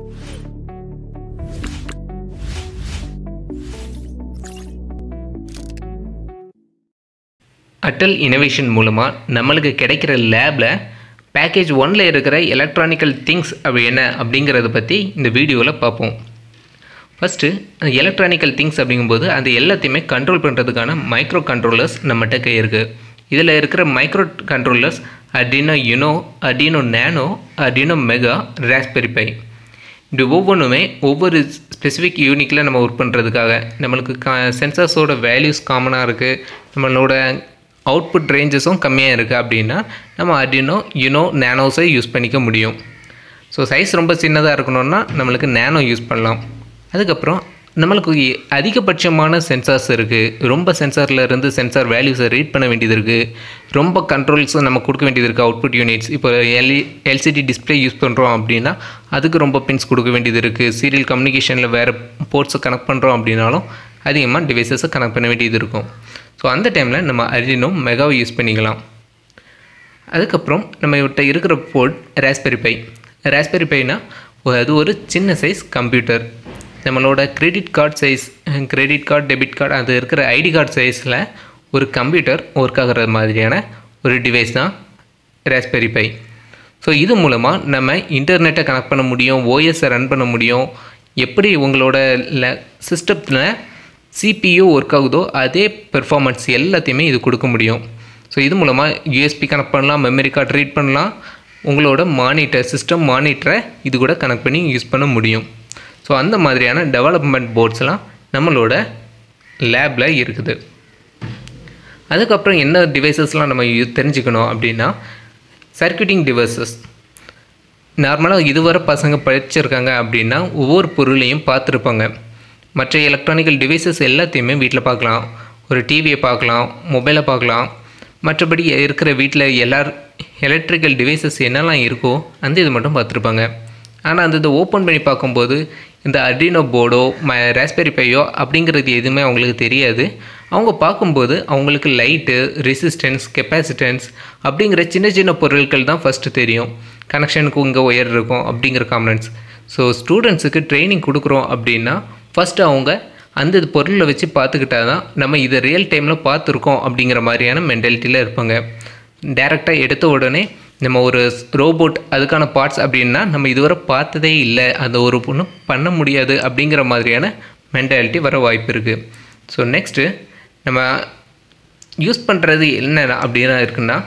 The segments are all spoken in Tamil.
அட்டல் இனோவேஷன் மூலமாக நம்மளுக்கு கிடைக்கிற லேபில் பேக்கேஜ் ஒன்னில் இருக்கிற எலக்ட்ரானிக்கல் திங்ஸ் அப்படி என்ன அப்படிங்கிறத பற்றி இந்த வீடியோவில் பார்ப்போம் ஃபஸ்ட்டு எலக்ட்ரானிக்கல் திங்ஸ் அப்படிங்கும்போது அது எல்லாத்தையுமே கண்ட்ரோல் பண்ணுறதுக்கான மைக்ரோ கண்ட்ரோலர்ஸ் நம்மகிட்ட கை இருக்குது இதில் இருக்கிற micro controllers Arduino Uno Arduino Nano Arduino Mega Raspberry Pi இது ஒவ்வொன்றுமே ஒவ்வொரு ஸ்பெசிஃபிக் யூனிக்கில் நம்ம ஒர்க் பண்ணுறதுக்காக நம்மளுக்கு கா சென்சார்ஸோட வேல்யூஸ் காமனாக இருக்குது நம்மளோட அவுட்புட் ரேஞ்சஸும் கம்மியாக இருக்குது அப்படின்னா நம்ம அடினோ யுனோ நேனோஸை யூஸ் பண்ணிக்க முடியும் ஸோ சைஸ் ரொம்ப சின்னதாக இருக்கணும்னா நம்மளுக்கு நேனோ யூஸ் பண்ணலாம் அதுக்கப்புறம் நம்மளுக்கு இ- அதிகபட்சமான சென்சார்ஸ் இருக்குது ரொம்ப சென்சாரில் இருந்து சென்சார் வேல்யூஸை ரீட் பண்ண வேண்டியது இருக்குது ரொம்ப கண்ட்ரோல்ஸும் நம்ம கொடுக்க வேண்டியது இருக்குது அவுட்புட் யூனிட்ஸ் இப்போ எல்இ எல்சிடி டிஸ்ப்ளே யூஸ் பண்ணுறோம் அப்படின்னா அதுக்கு ரொம்ப பின்ஸ் கொடுக்க வேண்டியது இருக்குது சீரியல் கம்யூனிகேஷனில் வேறு போர்ட்ஸை கனெக்ட் பண்ணுறோம் அப்படின்னாலும் அதிகமாக டிவைசஸை கனெக்ட் பண்ண வேண்டியது இருக்கும் ஸோ அந்த டைமில் நம்ம அரினோ மெகாவை யூஸ் பண்ணிக்கலாம் அதுக்கப்புறம் நம்ம கிட்ட இருக்கிற போர்ட் ராஸ்பெரி பை ராஸ்பெரி பைனா அது ஒரு சின்ன சைஸ் கம்ப்யூட்டர் நம்மளோட credit card size credit card debit card அது இருக்கிற ஐடி கார்டு சைஸில் ஒரு கம்ப்யூட்டர் ஒர்க் ஆகிற மாதிரியான ஒரு டிவைஸ் தான் ராஸ்பெரி பை ஸோ இது மூலமாக நம்ம இன்டர்நெட்டை கனெக்ட் பண்ண முடியும் ஓஎஸை ரன் பண்ண முடியும் எப்படி உங்களோட சிஸ்டத்தில் சிபியு ஒர்க் ஆகுதோ அதே பெர்ஃபார்மன்ஸ் எல்லாத்தையுமே இது கொடுக்க முடியும் ஸோ இது மூலமாக யூஎஸ்பி கனெக்ட் பண்ணலாம் மெமரி கார்டு ரீட் பண்ணலாம் உங்களோட மானிட்டர் சிஸ்டம் மானிட்டரை இது கூட கனெக்ட் பண்ணி யூஸ் பண்ண முடியும் ஸோ அந்த மாதிரியான டெவலப்மெண்ட் போர்ட்ஸ்லாம் நம்மளோட லேபில் இருக்குது அதுக்கப்புறம் என்ன டிவைசஸ்லாம் நம்ம யூ- தெரிஞ்சுக்கணும் அப்படின்னா சர்க்யூட்டிங் டிவைசஸ் நார்மலாக இதுவரை பசங்க படிச்சிருக்காங்க அப்படின்னா ஒவ்வொரு பொருளையும் பார்த்துருப்பாங்க மற்ற எலக்ட்ரானிக்கல் டிவைசஸ் எல்லாத்தையுமே வீட்டில் பார்க்கலாம் ஒரு டிவியை பார்க்கலாம் மொபைலை பார்க்கலாம் மற்றபடி இருக்கிற வீட்டில் எல்லார் எலக்ட்ரிக்கல் டிவைசஸ் என்னெல்லாம் இருக்கோ அந்த இது மட்டும் பார்த்துருப்பாங்க ஆனால் அந்த இதை ஓப்பன் பண்ணி பார்க்கும்போது இந்த அட்ரினோ போர்டோ ம ராஸ்பெரி பையோ அப்படிங்கிறது எதுவுமே அவங்களுக்கு தெரியாது அவங்க பார்க்கும்போது அவங்களுக்கு லைட்டு ரெசிஸ்டன்ஸ் கெப்பாசிட்டன்ஸ் அப்படிங்கிற சின்ன சின்ன பொருட்கள் தான் ஃபஸ்ட்டு தெரியும் கனெக்ஷனுக்கு இங்கே ஒயர் இருக்கும் அப்படிங்கிற காம்பனன்ட்ஸ் ஸோ ஸ்டூடெண்ட்ஸுக்கு ட்ரைனிங் கொடுக்குறோம் அப்படின்னா ஃபஸ்ட்டு அவங்க அந்த இது பொருளை வச்சு பார்த்துக்கிட்டா தான் நம்ம இதை ரியல் டைமில் பார்த்துருக்கோம் அப்படிங்கிற மாதிரியான மென்டாலிட்டியில் இருப்பாங்க டேரெக்டாக எடுத்த உடனே நம்ம ஒரு ரோபோட் அதுக்கான பார்ட்ஸ் அப்படின்னா நம்ம இதுவரை பார்த்ததே இல்லை அந்த ஒரு பொண்ணு பண்ண முடியாது அப்படிங்கிற மாதிரியான மென்டாலிட்டி வர வாய்ப்பு இருக்குது ஸோ நெக்ஸ்ட்டு நம்ம யூஸ் பண்ணுறது என்ன அப்படின்னா இருக்குன்னா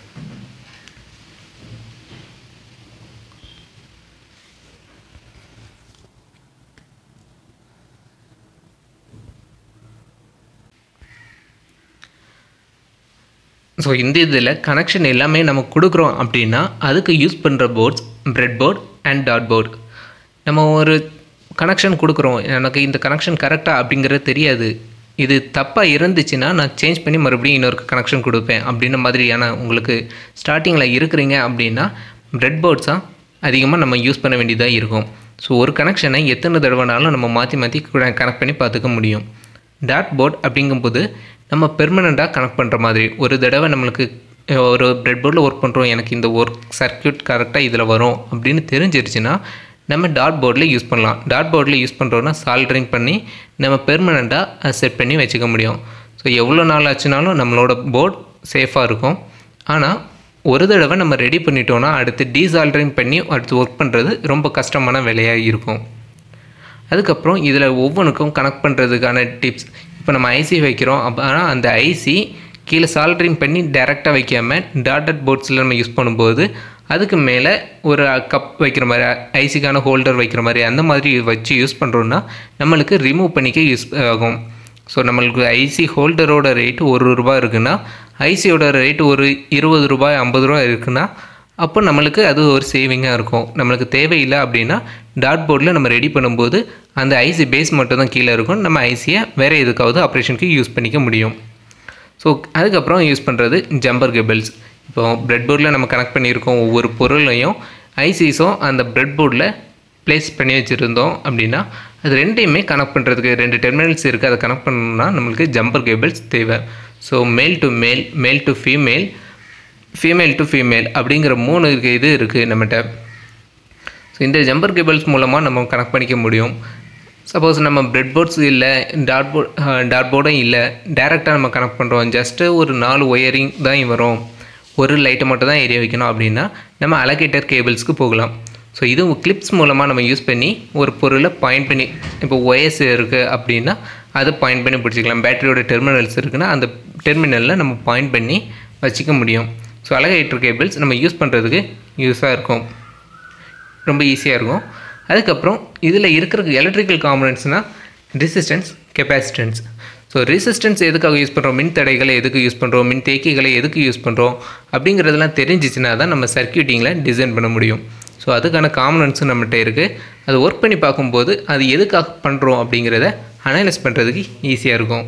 ஸோ இந்த இதில் கனெக்ஷன் எல்லாமே நம்ம கொடுக்குறோம் அப்படின்னா அதுக்கு யூஸ் பண்ணுற boards breadboard and dot board நம்ம ஒரு கனெக்ஷன் கொடுக்குறோம் எனக்கு இந்த கனெக்ஷன் கரெக்டாக அப்படிங்கிறது தெரியாது இது தப்பாக இருந்துச்சுன்னா நான் சேஞ்ச் பண்ணி மறுபடியும் இன்னொரு கனெக்ஷன் கொடுப்பேன் அப்படின்ற மாதிரியான உங்களுக்கு ஸ்டார்டிங்கில் இருக்கிறீங்க அப்படின்னா பிரெட் போர்ட்ஸாக அதிகமாக நம்ம யூஸ் பண்ண வேண்டியதாக இருக்கும் ஸோ ஒரு கனெக்ஷனை எத்தனை தடவைனாலும் நம்ம மாற்றி மாற்றி கனெக்ட் பண்ணி பார்த்துக்க முடியும் டாட் போர்ட் அப்படிங்கும்போது நம்ம பெர்மனண்ட்டாக கனெக்ட் பண்ணுற மாதிரி ஒரு தடவை நம்மளுக்கு அஹ், ஒரு பிரெட் போர்டில் ஒர்க் பண்ணுறோம் எனக்கு இந்த ஒர்க் சர்க்யூட் கரெக்டாக இதில் வரும் அப்படின்னு தெரிஞ்சிருச்சுன்னா நம்ம டாட் போர்டில் யூஸ் பண்ணலாம் டாட் போர்டில் யூஸ் பண்ணுறோன்னா சால்டரிங் பண்ணி நம்ம பெர்மனண்ட்டாக செட் பண்ணி வச்சுக்க முடியும் ஸோ எவ்வளோ நாள் ஆச்சுனாலும் நம்மளோட போர்ட் சேஃபாக இருக்கும் ஆனால் ஒரு தடவை நம்ம ரெடி பண்ணிட்டோன்னா அடுத்து டீசால்டரிங் பண்ணி அடுத்து ஒர்க் பண்ணுறது ரொம்ப கஷ்டமான வேலையாக இருக்கும் அதுக்கப்புறம் இதில் ஒவ்வொன்றுக்கும் கனெக்ட் பண்ணுறதுக்கான டிப்ஸ் இப்போ நம்ம ஐசி வைக்கிறோம் அப்ப ஆனால் அந்த ஐசி கீழே சால்டரிங் பண்ணி டேரெக்டாக வைக்காம டாட்டட் போர்ட்ஸில் நம்ம யூஸ் பண்ணும்போது அதுக்கு மேலே ஒரு கப் வைக்கிற மாதிரி ஐசிக்கான ஹோல்டர் வைக்கிற மாதிரி அந்த மாதிரி வச்சு யூஸ் பண்ணுறோன்னா நம்மளுக்கு ரிமூவ் பண்ணிக்க யூஸ் ஆகும் ஸோ நம்மளுக்கு ஐசி ஹோல்டரோட ரேட்டு ஒரு ரூபாய் இருக்குன்னா ஐசியோட ரேட்டு ஒரு இருபது ரூபாய் ஐம்பது ரூபாய் இருக்குன்னா அப்போ நம்மளுக்கு அது ஒரு சேவிங்காக இருக்கும் நம்மளுக்கு தேவையில்லை அப்படின்னா டாட் போர்டில் நம்ம ரெடி பண்ணும்போது அந்த ஐசி பேஸ் மட்டும் தான் கீழே இருக்கும் நம்ம ஐசியை வேறு எதுக்காவது ஆப்ரேஷனுக்கு யூஸ் பண்ணிக்க முடியும் ஸோ அதுக்கப்புறம் யூஸ் பண்ணுறது ஜம்பர் கேபிள்ஸ் இப்போ பிரெட் போர்டில் நம்ம கனெக்ட் பண்ணியிருக்கோம் ஒவ்வொரு பொருளையும் ஐசிஸும் அந்த பிரெட் போர்டில் ப்ளேஸ் பண்ணி வச்சுருந்தோம் அப்படின்னா அது ரெண்டையுமே கனெக்ட் பண்ணுறதுக்கு ரெண்டு டெர்மினல்ஸ் இருக்குது அதை கனெக்ட் பண்ணணும்னா நம்மளுக்கு ஜம்பர் கேபிள்ஸ் தேவை so male to male male to female female to female அப்படிங்கிற மூணு இருக்கு- இது இருக்குது நம்மகிட்ட ஸோ இந்த ஜம்பர் கேபிள்ஸ் மூலமாக நம்ம கனெக்ட் பண்ணிக்க முடியும் சப்போஸ் நம்ம பிரெட் போர்ட்ஸ் இல்லை டாட் போர்ட் டாட் போர்டும் இல்லை டேரெக்டாக நம்ம கனெக்ட் பண்ணுறோம் ஜஸ்ட்டு ஒரு நாலு ஒயரிங் தான் வரும் ஒரு லைட்டை மட்டும் தான் ஏரிய வைக்கணும் அப்படின்னா நம்ம அலகேட்டர் கேபிள்ஸ்க்கு போகலாம் ஸோ இது கிளிப்ஸ் மூலமாக நம்ம யூஸ் பண்ணி ஒரு பொருளை பாயிண்ட் பண்ணி இப்போ ஒயர்ஸ் இருக்குது அப்படின்னா அதை பாயிண்ட் பண்ணி பிடிச்சிக்கலாம் பேட்டரியோட டெர்மினல்ஸ் இருக்குன்னா அந்த டெர்மினலில் நம்ம பாயிண்ட் பண்ணி வச்சுக்க முடியும் ஸோ அலகேட்டர் கேபிள்ஸ் நம்ம யூஸ் பண்ணுறதுக்கு யூஸாக இருக்கும் ரொம்ப ஈஸியாக இருக்கும் அதுக்கப்புறம் இதில் இருக்கிற எலக்ட்ரிக்கல் காம்பனன்ட்ஸ்னால் ரெசிஸ்டன்ஸ் கெப்பாசிட்டன்ஸ் ஸோ ரெசிஸ்டன்ஸ் எதுக்காக யூஸ் பண்ணுறோம் மின் தடைகளை எதுக்கு யூஸ் பண்ணுறோம் மின் தேக்கிகளை எதுக்கு யூஸ் பண்ணுறோம் அப்படிங்கிறதெல்லாம் தெரிஞ்சிச்சுன்னா தான் நம்ம சர்க்கியூட்டிங்கில் டிசைன் பண்ண முடியும் ஸோ அதுக்கான காம்பனன்ட்ஸும் நம்மகிட்ட இருக்குது அது ஒர்க் பண்ணி பார்க்கும்போது அது எதுக்காக பண்ணுறோம் அப்படிங்கிறத அனலைஸ் பண்ணுறதுக்கு ஈஸியாக இருக்கும்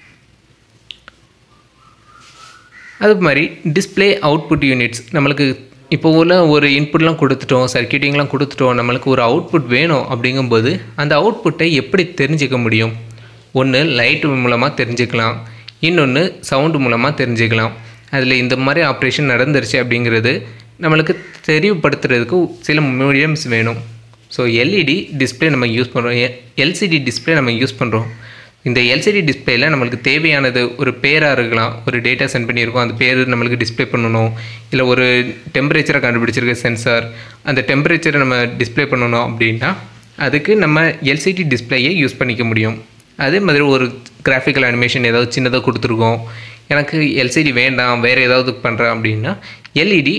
அது மாதிரி டிஸ்பிளே அவுட்புட் யூனிட்ஸ் நம்மளுக்கு இப்போ உள்ள ஒரு இன்புட்லாம் கொடுத்துட்டோம் சர்க்கியூட்டிங்லாம் கொடுத்துட்டோம் நம்மளுக்கு ஒரு அவுட்புட் வேணும் அப்படிங்கும்போது அந்த அவுட்புட்டை எப்படி தெரிஞ்சுக்க முடியும் ஒன்று லைட் மூலமாக தெரிஞ்சுக்கலாம் இன்னொன்று சவுண்டு மூலமாக தெரிஞ்சுக்கலாம் அதில் இந்த மாதிரி ஆப்ரேஷன் நடந்துருச்சு அப்படிங்கிறது நம்மளுக்கு தெரியப்படுத்துறதுக்கு சில மீடியம்ஸ் வேணும் ஸோ எல்இடி டிஸ்பிளே நம்ம யூஸ் பண்ணுறோம் எல்சிடி டிஸ்பிளே நம்ம யூஸ் பண்ணுறோம் இந்த எல்சிடி டிஸ்பிளேயில் நம்மளுக்கு தேவையானது ஒரு பேராக இருக்கலாம் ஒரு டேட்டா சென்ட் பண்ணியிருக்கோம் அந்த பேர் நம்மளுக்கு டிஸ்பிளே பண்ணணும் இல்லை ஒரு டெம்பரேச்சரை கண்டுபிடிச்சிருக்க சென்சார் அந்த டெம்பரேச்சரை நம்ம டிஸ்பிளே பண்ணணும் அப்படின்னா அதுக்கு நம்ம எல்சிடி டிஸ்பிளேயை யூஸ் பண்ணிக்க முடியும் அதே மாதிரி ஒரு கிராஃபிக்கல் அனிமேஷன் ஏதாவது சின்னதாக கொடுத்துருக்கோம் எனக்கு எல்சிடி வேண்டாம் வேறு ஏதாவது பண்ணுறேன் அப்படின்னா எல்இடி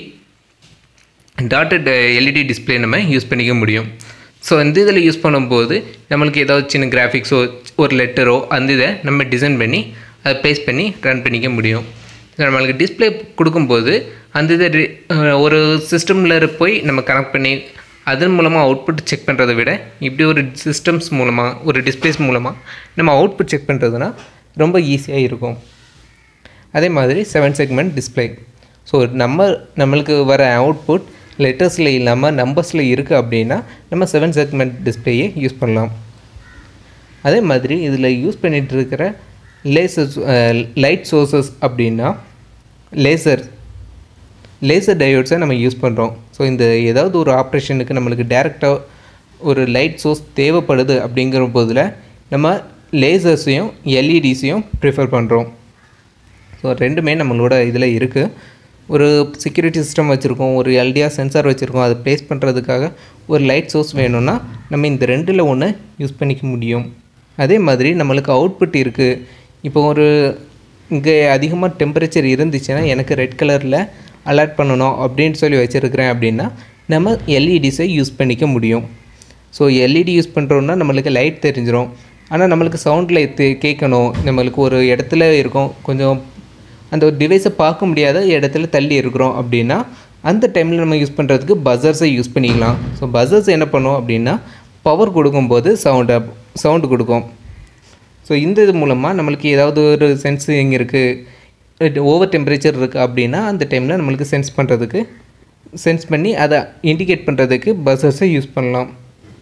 டாட்டட் எல்இடி டிஸ்பிளே நம்ம யூஸ் பண்ணிக்க முடியும் ஸோ அந்த இதில் யூஸ் பண்ணும்போது நம்மளுக்கு ஏதாவது சின்ன கிராஃபிக்ஸோ ஒரு லெட்டரோ அந்த இதை நம்ம டிசைன் பண்ணி அதை பேஸ்ட் பண்ணி ரன் பண்ணிக்க முடியும் நம்மளுக்கு டிஸ்பிளே கொடுக்கும்போது அந்த இதை ரி- அஹ் ஒரு சிஸ்டமில் போய் நம்ம கனெக்ட் பண்ணி அதன் மூலமாக அவுட்புட் செக் பண்ணுறதை விட இப்படி ஒரு சிஸ்டம்ஸ் மூலமாக ஒரு டிஸ்பிளேஸ் மூலமாக நம்ம அவுட்புட் செக் பண்ணுறதுனா ரொம்ப ஈஸியாக இருக்கும் அதே மாதிரி செவன் செக்மெண்ட் டிஸ்ப்ளே ஸோ நம்ம நம்மளுக்கு வர அவுட்புட் லெட்டர்ஸில் இல்லாமல் நம்பர்ஸில் இருக்குது அப்படின்னா நம்ம செவன் செக்மெண்ட் டிஸ்ப்ளேயை யூஸ் பண்ணலாம் அதே மாதிரி இதில் யூஸ் பண்ணிகிட்டு இருக்கிற லேசர்ஸ் லைட் சோர்சஸ் அப்படின்னா லேசர் லேசர் டயோட்ஸை நம்ம யூஸ் பண்ணுறோம் ஸோ இந்த ஏதாவது ஒரு ஆப்ரேஷனுக்கு நம்மளுக்கு டேரெக்டாக ஒரு லைட் சோர்ஸ் தேவைப்படுது அப்படிங்கிற போதில் நம்ம லேசர்ஸையும் எல்இடிஸையும் ப்ரிஃபர் பண்ணுறோம் ஸோ ரெண்டுமே நம்மளோட இதில் இருக்குது ஒரு செக்யூரிட்டி சிஸ்டம் வச்சுருக்கோம் ஒரு எல்டிஆர் சென்சார் வச்சுருக்கோம் அதை ப்ளேஸ் பண்ணுறதுக்காக ஒரு லைட் சோர்ஸ் வேணும்னா நம்ம இந்த ரெண்டில் ஒன்று யூஸ் பண்ணிக்க முடியும் அதே மாதிரி நம்மளுக்கு அவுட்புட் இருக்குது இப்போ ஒரு இங்கே அதிகமாக டெம்பரேச்சர் இருந்துச்சுன்னா எனக்கு ரெட் கலரில் அலர்ட் பண்ணணும் அப்படின்னு சொல்லி வச்சுருக்கிறேன் அப்படின்னா நம்ம எல்இடிஸை யூஸ் பண்ணிக்க முடியும் ஸோ எல்இடி யூஸ் பண்ணுறோன்னா நம்மளுக்கு லைட் தெரிஞ்சிடும் ஆனால் நம்மளுக்கு சவுண்டில் கேட்கணும் நம்மளுக்கு ஒரு இடத்துல இருக்கும் கொஞ்சம் அந்த ஒரு டிவைஸை பார்க்க முடியாத இடத்துல தள்ளி இருக்கிறோம் அப்படின்னா அந்த டைமில் நம்ம யூஸ் பண்ணுறதுக்கு பஸர்ஸை யூஸ் பண்ணிக்கலாம் ஸோ பஸர்ஸ் என்ன பண்ணும் அப்படின்னா பவர் கொடுக்கும்போது சவுண்டு சவுண்டு கொடுக்கும் ஸோ இந்த இது மூலமாக நம்மளுக்கு ஏதாவது ஒரு சென்ஸ் எங்கே இருக்குது ஓவர் டெம்பரேச்சர் இருக்குது அப்படின்னா அந்த டைமில் நம்மளுக்கு சென்ஸ் பண்ணுறதுக்கு சென்ஸ் பண்ணி அதை இண்டிகேட் பண்ணுறதுக்கு பஸ்ஸஸை யூஸ் பண்ணலாம்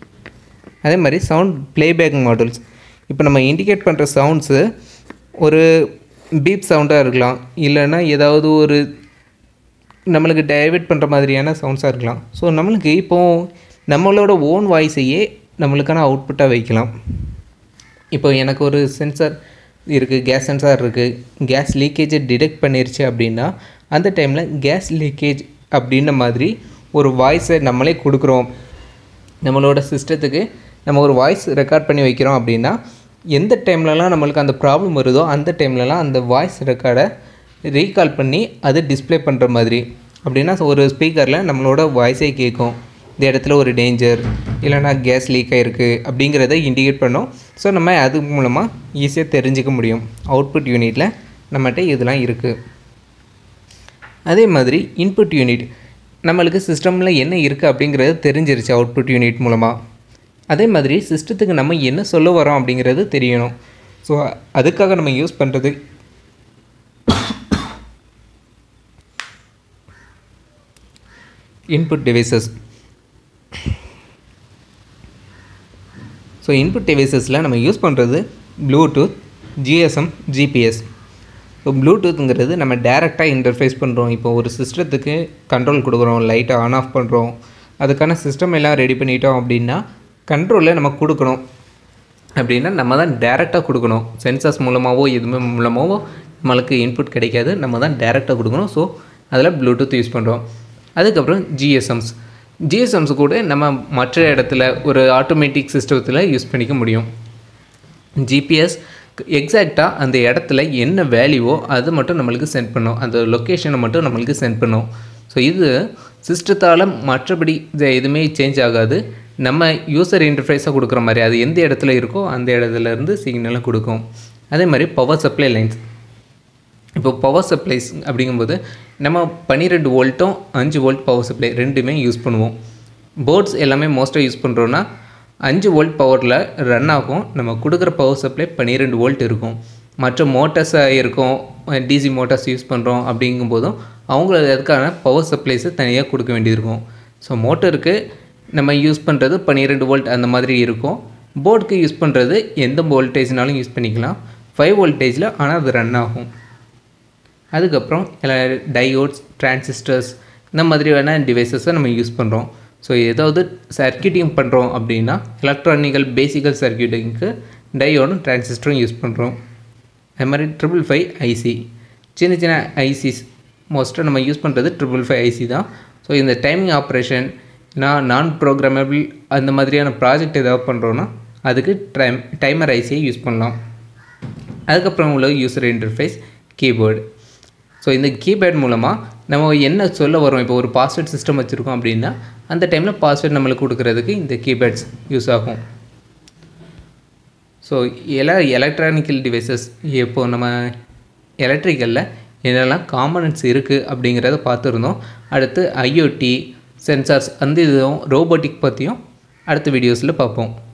அதே மாதிரி சவுண்ட் ப்ளேபேக் மாடல்ஸ் இப்போ நம்ம இண்டிகேட் பண்ணுற சவுண்ட்ஸு ஒரு பீப் சவுண்டாக இருக்கலாம் இல்லைன்னா ஏதாவது ஒரு நம்மளுக்கு டைவர்ட் பண்ணுற மாதிரியான சவுண்ட்ஸாக இருக்கலாம் ஸோ நம்மளுக்கு இப்போது நம்மளோட ஓன் வாய்ஸையே நம்மளுக்கான அவுட்புட்டாக வைக்கலாம் இப்போ எனக்கு ஒரு சென்சார் இருக்குது கேஸ் சென்சார் இருக்குது கேஸ் லீக்கேஜை டிடெக்ட் பண்ணிருச்சு அப்படின்னா அந்த டைமில் கேஸ் லீக்கேஜ் அப்படின்ன மாதிரி ஒரு வாய்ஸை நம்மளே கொடுக்குறோம் நம்மளோட சிஸ்டத்துக்கு நம்ம ஒரு வாய்ஸ் ரெக்கார்ட் பண்ணி வைக்கிறோம் அப்படின்னா எந்த டைம்லலாம் நம்மளுக்கு அந்த ப்ராப்ளம் வருதோ அந்த டைம்லலாம் அந்த வாய்ஸ் ரெக்கார்டை ரீகால் பண்ணி அதை டிஸ்ப்ளே பண்ணுற மாதிரி அப்படின்னா ஒரு ஸ்பீக்கரில் நம்மளோட வாய்ஸே கேட்கும் இந்த இடத்துல ஒரு டேஞ்சர் இல்லைனா கேஸ் லீக் ஆகிருக்கு அப்படிங்கிறத இண்டிகேட் பண்ணோம் ஸோ நம்ம அது மூலமாக ஈஸியாக தெரிஞ்சுக்க முடியும் அவுட்புட் யூனிட்டில் நம்மகிட்ட இதெல்லாம் இருக்குது அதே மாதிரி இன்புட் யூனிட் நம்மளுக்கு சிஸ்டமில் என்ன இருக்குது அப்படிங்கிறது தெரிஞ்சிருச்சு அவுட்புட் யூனிட் மூலமாக அதே மாதிரி சிஸ்டத்துக்கு நம்ம என்ன சொல்ல வரோம் அப்படிங்கிறது தெரியணும் ஸோ அதுக்காக நம்ம யூஸ் பண்ணுறது இன்புட் டிவைசஸ் ஸோ இன்புட் டிவைசஸில் நம்ம யூஸ் பண்ணுறது ப்ளூடூத் ஜிஎஸ்எம் ஜிபிஎஸ் ஸோ ப்ளூடூத்துங்கிறது நம்ம டேரெக்டாக இன்டர்ஃபேஸ் பண்ணுறோம் இப்போ ஒரு சிஸ்டத்துக்கு கண்ட்ரோல் கொடுக்குறோம் லைட்டை ஆன் ஆஃப் பண்ணுறோம் அதுக்கான சிஸ்டம் எல்லாம் ரெடி பண்ணிட்டோம் அப்படின்னா கண்ட்ரோலில் நம்ம கொடுக்கணும் அப்படின்னா நம்ம தான் டேரெக்டாக கொடுக்கணும் சென்சார்ஸ் மூலமாகவோ எதுவுமே மூலமாகவோ நம்மளுக்கு இன்புட் கிடைக்காது நம்ம தான் டேரெக்டாக கொடுக்கணும் ஸோ அதில் ப்ளூடூத் யூஸ் பண்ணுறோம் அதுக்கப்புறம் ஜிஎஸ்எம்ஸ் ஜிஎஸ்எம்ஸ் கூட நம்ம மற்ற இடத்துல ஒரு ஆட்டோமேட்டிக் சிஸ்டத்தில் யூஸ் பண்ணிக்க முடியும் ஜிபிஎஸ் எக்ஸாக்டாக அந்த இடத்துல என்ன வேல்யூவோ அது மட்டும் நம்மளுக்கு சென்ட் பண்ணும் அந்த லொக்கேஷனை மட்டும் நம்மளுக்கு சென்ட் பண்ணும் ஸோ இது சிஸ்டத்தால் மற்றபடி இது எதுவுமே சேஞ்ச் ஆகாது நம்ம யூசர் இன்டர்ஃபேஸாக கொடுக்குற மாதிரி அது எந்த இடத்துல இருக்கோ அந்த இடத்துல இருந்து சிக்னலை கொடுக்கும் அதே மாதிரி பவர் சப்ளை லைன்ஸ் இப்போ பவர் சப்ளைஸ் அப்படிங்கும்போது நம்ம பன்னிரெண்டு வோல்ட்டும் அஞ்சு வோல்ட் பவர் சப்ளை ரெண்டுமே யூஸ் பண்ணுவோம் போர்ட்ஸ் எல்லாமே மோஸ்ட்டாக யூஸ் பண்ணுறோன்னா அஞ்சு வோல்ட் பவரில் ரன் ஆகும் நம்ம கொடுக்குற பவர் சப்ளை பன்னிரெண்டு வோல்ட் இருக்கும் மற்ற மோட்டார்ஸாக இருக்கும் டிசி மோட்டார்ஸ் யூஸ் பண்ணுறோம் அப்படிங்கும்போதும் அவங்கள அதுக்கான பவர் சப்ளைஸை தனியாக கொடுக்க வேண்டியிருக்கும் ஸோ மோட்டருக்கு நம்ம யூஸ் பண்ணுறது பன்னிரெண்டு வோல்ட் அந்த மாதிரி இருக்கும் போர்டுக்கு யூஸ் பண்ணுறது எந்த வோல்டேஜ்னாலும் யூஸ் பண்ணிக்கலாம் ஃபைவ் வோல்டேஜில் ஆனால் அது ரன் ஆகும் அதுக்கப்புறம் டயோட்ஸ் டிரான்சிஸ்டர்ஸ் இந்த மாதிரியான டிவைசஸை நம்ம யூஸ் பண்ணுறோம் ஸோ ஏதாவது சர்க்கியூட்டிங் பண்ணுறோம் அப்படின்னா எலக்ட்ரானிக்கல் பேசிக்கல் சர்க்கியூட்டிங்க்கு டயோடும் டிரான்சிஸ்டரும் யூஸ் பண்ணுறோம் அது மாதிரி ட்ரிபிள் ஃபைவ் ஐசி சின்ன சின்ன ஐசிஸ் மோஸ்ட்டாக நம்ம யூஸ் பண்ணுறது ட்ரிபிள் ஃபைவ் ஐசி தான் ஸோ இந்த timing operation non non programmable அந்த மாதிரியான ப்ராஜெக்ட் ஏதாவது பண்ணுறோன்னா அதுக்கு டைம் டைமர் ஐசியை யூஸ் பண்ணலாம் அதுக்கப்புறம் உள்ள யூசர் இன்டர்ஃபேஸ் கீபோர்டு ஸோ இந்த கீபேட் மூலமாக நம்ம என்ன சொல்ல வரோம் இப்போ ஒரு பாஸ்வேர்ட் சிஸ்டம் வச்சுருக்கோம் அப்படின்னா அந்த டைமில் பாஸ்வேர்ட் நம்மளுக்கு கொடுக்குறதுக்கு இந்த கீபேட்ஸ் யூஸ் ஆகும் ஸோ எல எலக்ட்ரானிக்கல் டிவைசஸ் இப்போ நம்ம எலக்ட்ரிக்கலில் என்னெல்லாம் காம்பனன்ட்ஸ் இருக்குது அப்படிங்கிறத பார்த்துருந்தோம் அடுத்து ஐஓடி சென்சார்ஸ் அந்த இதுவும் ரோபோட்டிக் பற்றியும் அடுத்த வீடியோஸில் பார்ப்போம்